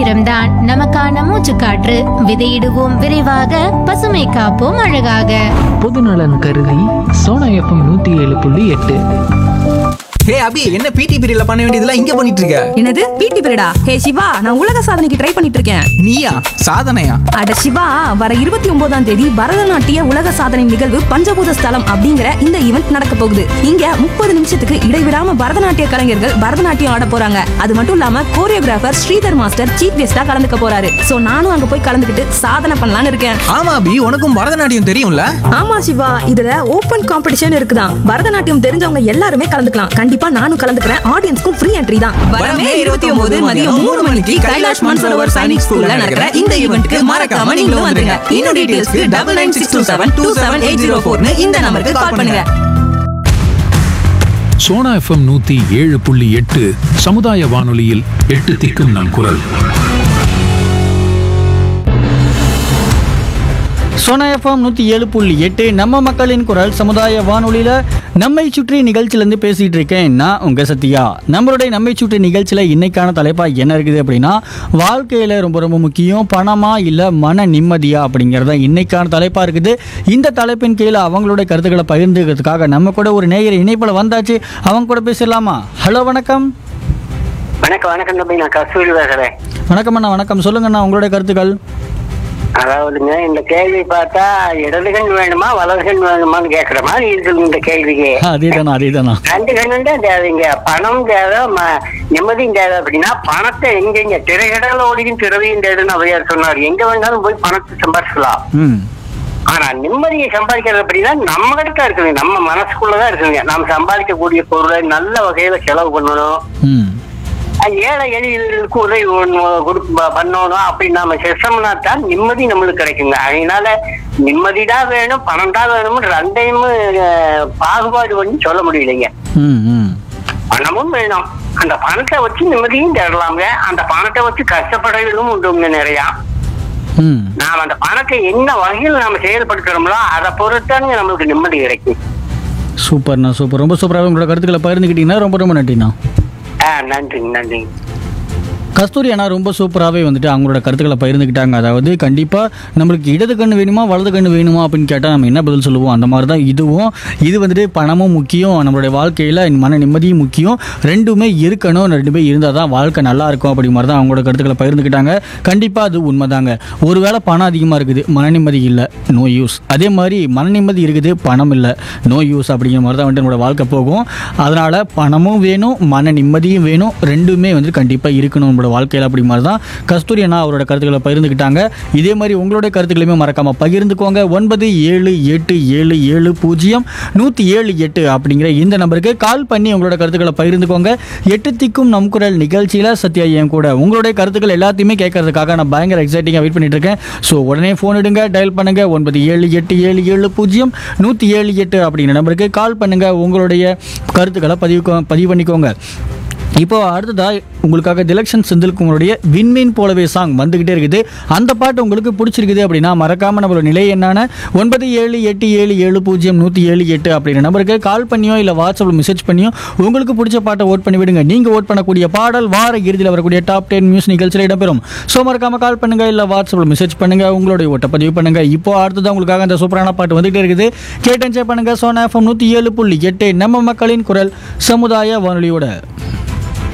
நிறம்தான் நமக்கான மூச்சுக்காற்று விதையிடுவோம் விரைவாக பசுமை காப்போம் அழகாக பொதுநலன் கருதி சோனா எஃப்எம் நூற்றி ஏழு புள்ளி எட்டு ஹே அபி என்ன பிடி பீரியட்ல பண்ண வேண்டியதெல்லாம் இங்க பண்ணிட்டு இருக்க என்னது பிடி பீரியடா ஹே சிவா நான் உலக சாதனைக்கு ட்ரை பண்ணிட்டு இருக்கேன் நீயா சாதனையா அட சிவா வர இருபத்தி ஒன்பதாம் தேதி பரதநாட்டிய உலக சாதனை நிகழ்வு பஞ்சபூத ஸ்தலம் அப்படிங்கிற இந்த ஈவெண்ட் நடக்க போகுது இங்க முப்பது நிமிஷத்துக்கு இடைவிடாம பரதநாட்டிய கலைஞர்கள் பரதநாட்டியம் ஆட போறாங்க அது மட்டும் இல்லாம கோரியோகிராஃபர் ஸ்ரீதர் மாஸ்டர் சீஃப் கெஸ்டா கலந்துக்க போறாரு சோ நானும் அங்க போய் கலந்துக்கிட்டு சாதனை பண்ணலாம்னு இருக்கேன் ஆமா அபி உனக்கும் பரதநாட்டியம் தெரியும்ல ஆமா சிவா இதுல ஓபன் காம்படிஷன் இருக்குதான் பரதநாட்டியம் தெரிஞ்சவங்க எல்லாருமே கலந்துக்கலாம் கண்டிப்பா நானும் கலந்துக்கிறேன் ஆடியன்ஸ்க்கும் ஃப்ரீ என்ட்ரி தான் வரமே இருபத்தி ஒன்பது மதியம் மூணு மணிக்கு கைலாஷ் மான்சரோவர் சைனிக் ஸ்கூல்ல நடக்கிற இந்த ஈவெண்ட்க்கு மறக்காம நீங்களும் வந்துருங்க இன்னும் டீடைல்ஸ்க்கு double nine six two seven two seven eight zero ஃபோர்னு இந்த நம்பருக்கு கால் பண்ணுங்க சோனா எஃப்எம் நூத்தி ஏழு புள்ளி எட்டு சமுதாய வானொலியில் எட்டு திக்கும் நம் குரல் சோனா எஃப்எம் நூற்றி ஏழு புள்ளி எட்டு நம்ம மக்களின் குரல் சமுதாய வானொலியில் நம்மை சுற்றி நிகழ்ச்சியிலேருந்து பேசிகிட்டு இருக்கேன் நான் உங்கள் சத்யா நம்மளுடைய நம்மை சுற்றி நிகழ்ச்சியில் இன்னைக்கான தலைப்பாக என்ன இருக்குது அப்படின்னா வாழ்க்கையில் ரொம்ப ரொம்ப முக்கியம் பணமா இல்லை மன நிம்மதியா அப்படிங்கிறத இன்னைக்கான தலைப்பாக இருக்குது இந்த தலைப்பின் கீழே அவங்களுடைய கருத்துக்களை பகிர்ந்துக்கிறதுக்காக நம்ம கூட ஒரு நேயர் இணைப்பில் வந்தாச்சு அவங்க கூட பேசிடலாமா ஹலோ வணக்கம் வணக்கம் வணக்கம் தம்பி நான் கஸ்தூரி பேசுறேன் வணக்கம் அண்ணா வணக்கம் சொல்லுங்கண்ணா உங்களுடைய கருத்துக்கள் அதாவதுங்க இந்த கேள்வி பார்த்தா இடது கண் வேணுமா வலது கண் வேணுமான்னு கேக்குற மாதிரி இருக்குது இந்த கேள்விக்கு அதே தானா அதே தானா ரெண்டு கண்ணும் தான் தேவைங்க பணம் தேவை ம- நிம்மதியும் தேவை அப்படின்னா பணத்தை எங்கெங்க திரைகடல ஓடியும் திறவையும் தேடுன்னு அவையார் சொன்னார் எங்க வேணாலும் போய் பணத்தை சம்பாதிக்கலாம் ம் ஆனா நிம்மதியை சம்பாதிக்கிறது அப்படின்னா நம்ம கிட்ட இருக்குங்க நம்ம மனசுக்குள்ளதான் இருக்குங்க நாம் சம்பாதிக்கக்கூடிய பொருளை நல்ல வகையில செலவு பண்ணணும் ம் அஹ் ஏழை எளியவர்களுக்கு உதவி பண்ணணும், கொடுத்து ப- பண்ணணும் அப்படின்னு நாம செஞ்சோம்னா தான் நிம்மதி நம்மளுக்கு கிடைக்குங்க அதனால நிம்மதி தான் வேணும் பணம் தான் வேணும் ரெண்டையும் அஹ், பாகுபாடு பண்ணி சொல்ல முடியலைங்க ம் ம் பணமும் வேணும் அந்த பணத்தை வச்சு நிம்மதியும் தேடலாங்க அந்த பணத்தை வச்சு கஷ்டப்படுறதும் உண்டுங்க நிறையா ம் நாம் அந்த பணத்தை என்ன வகையில் நாம செயல்படுத்துறோமோ அதை பொறுத்தானுங்க நம்மளுக்கு நிம்மதி கிடைக்கும் சூப்பர்ண்ணா சூப்பர் ரொம்ப சூப்பராக உங்களோட கருத்துக்களை பகிர்ந்துக்கிட்டீங்கன்னா ரொம்ப ரொம்ப நன்றிண்ணா ஆஹ் நன்றிங்க நன்றிங்க கஸ்தூரி அண்ணா ரொம்ப சூப்பராகவே வந்துட்டு அவங்களோட கருத்துக்களை பகிர்ந்துக்கிட்டாங்க அதாவது கண்டிப்பாக நம்மளுக்கு இடது கண்ணு வேணுமா வலது கண்ணு வேணுமா அப்படின்னு கேட்டால் நம்ம என்ன பதில் சொல்லுவோம் அந்த மாதிரி தான் இதுவும் இது வந்துட்டு பணமும் முக்கியம் நம்மளுடைய வாழ்க்கையில் மன நிம்மதியும் முக்கியம் ரெண்டுமே இருக்கணும் ரெண்டுமே இருந்தால் தான் வாழ்க்கை நல்லா இருக்கும் அப்படி மாதிரி தான் அவங்களோட கருத்துக்களை பகிர்ந்துக்கிட்டாங்க கண்டிப்பாக அது உண்மைதாங்க ஒருவேளை பணம் அதிகமாக இருக்குது மன நிம்மதி இல்லை நோ யூஸ் அதே மாதிரி மன நிம்மதி இருக்குது பணம் இல்லை நோ யூஸ் அப்படிங்கிற மாதிரி தான் வந்துட்டு நம்மளோட வாழ்க்கை போகும் அதனால் பணமும் வேணும் மன நிம்மதியும் வேணும் ரெண்டுமே வந்து கண்டிப்பாக இருக்கணும் நம்மளோட வாழ்க்கையில் அப்படி மாதிரி தான் கஸ்தூரி அண்ணா அவரோட கருத்துக்களை பகிர்ந்துக்கிட்டாங்க இதே மாதிரி உங்களுடைய கருத்துக்களையுமே மறக்காமல் பகிர்ந்துக்கோங்க ஒன்பது ஏழு எட்டு ஏழு ஏழு பூஜ்ஜியம் நூற்றி ஏழு எட்டு அப்படிங்கிற இந்த நம்பருக்கு கால் பண்ணி உங்களோட கருத்துக்களை பகிர்ந்துக்கோங்க எட்டு திக்கும் நம் குரல் நிகழ்ச்சியில் சத்யா என் கூட உங்களுடைய கருத்துக்கள் எல்லாத்தையுமே கேட்கறதுக்காக நான் பயங்கர எக்ஸைட்டிங்காக வெயிட் பண்ணிட்டு இருக்கேன் ஸோ உடனே ஃபோன் எடுங்க டயல் பண்ணுங்க ஒன்பது ஏழு எட்டு ஏழு ஏழு பூஜ்ஜியம் நூற்றி ஏழு எட்டு அப்படிங்கிற நம்பருக்கு கால் பண்ணுங்க உங்களுடைய கருத்துக்களை பதிவு பதிவு பண்ணிக்கோங்க இப்போ அடுத்ததா உங்களுக்காக திலக்ஷன் செந்தில்குமருடைய விண்மீன் போலவே சாங் வந்துகிட்டே இருக்குது அந்த பாட்டு உங்களுக்கு பிடிச்சிருக்குது அப்படின்னா மறக்காம நம்மளோட நிலை என்னான ஒன்பது ஏழு எட்டு ஏழு ஏழு பூஜ்ஜியம் நூற்றி ஏழு எட்டு அப்படிங்கிற நம்பருக்கு கால் பண்ணியோ இல்லை வாட்ஸ்அப்பில் மெசேஜ் பண்ணியோ உங்களுக்கு பிடிச்ச பாட்டை ஓட் பண்ணி விடுங்க நீங்கள் ஓட் பண்ணக்கூடிய பாடல் வார இறுதியில் வரக்கூடிய டாப் டென் நியூஸ் நிகழ்ச்சியில் இடம்பெறும் ஸோ மறக்காம கால் பண்ணுங்க இல்லை வாட்ஸ்அப்பில் மெசேஜ் பண்ணுங்க உங்களுடைய ஓட்டை பதிவு பண்ணுங்க இப்போ அடுத்தது உங்களுக்காக அந்த சூப்பரான பாட்டு வந்துகிட்டே இருக்குது கேட்டு என்ஜாய் பண்ணுங்க சோனா எஃப்எம் நூற்றி ஏழு புள்ளி எட்டு நம்ம மக்களின் குரல் சமுதாய வானொலியோட